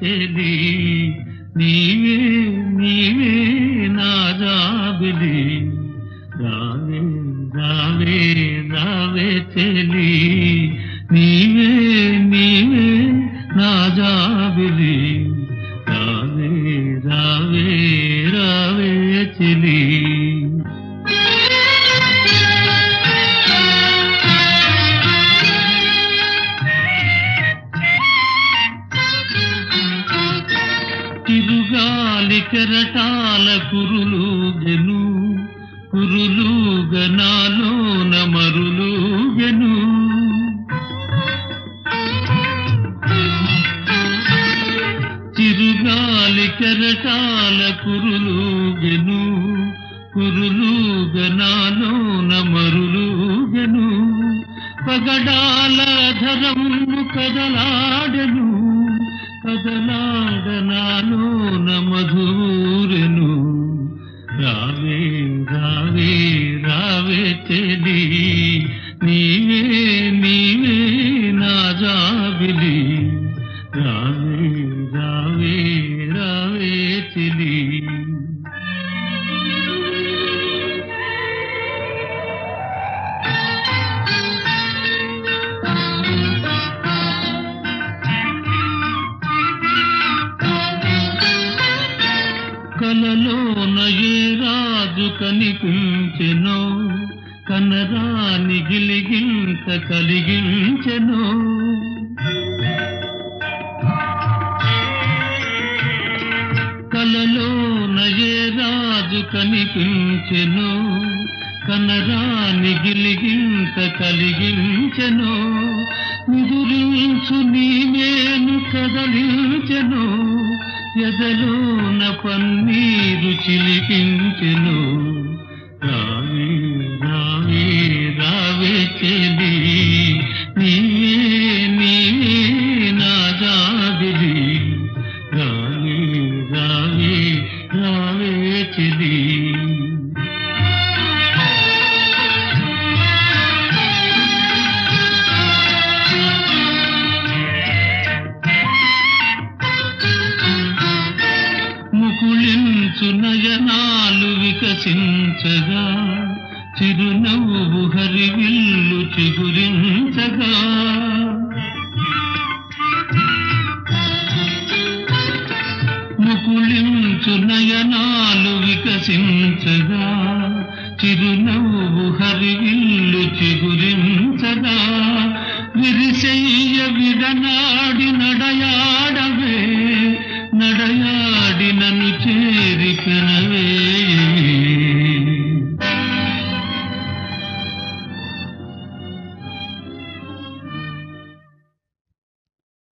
చెలి నీవే నీవే నా జాబిలి రావే రావే రావే చెలి నీవే నీవే నా జాబిలి రావే రావే రావే చెలి తిరుగాలి కెరటాల కురులు గెను కురులు గనాలో నమరులు గెను చిరుగాలి కెరటాల కురులు గెను కురులు గనాలో నమరులు గెను పగడాల ధరము కదలాడెను కదలాడనాలో నమధూరెను రావే రావే రావే చెలి నీవే నీవే నా జాబిలి రావే రావే రావే చెలి కలలోన ఏ రాజు కనిపించెనో కనరాని గిలిగింత కలిగించెనో కలలోన ఏ రాజు కనిపించెనో కనరాని గిలిగింత కలిగించెనో నిదురించు నీవేను కదలించెను ఎదలోన పన్నీరు చిలికించెను రావే రావే రావే చెలి నీవే నీవే నా జాబిలి రావే రావే రావే చెలి ముకుళించు నయనాలు వికసించగా చిరునవ్వు హరివిల్లు చిగురించగా ముకుళించు నయనాలు వికసించగా చిరునవ్వు హరివిల్లు చిగురించగా విరిసెయ్య విడనాడి నడయాడవే నడయాడి నన్ను చేరి పెనవే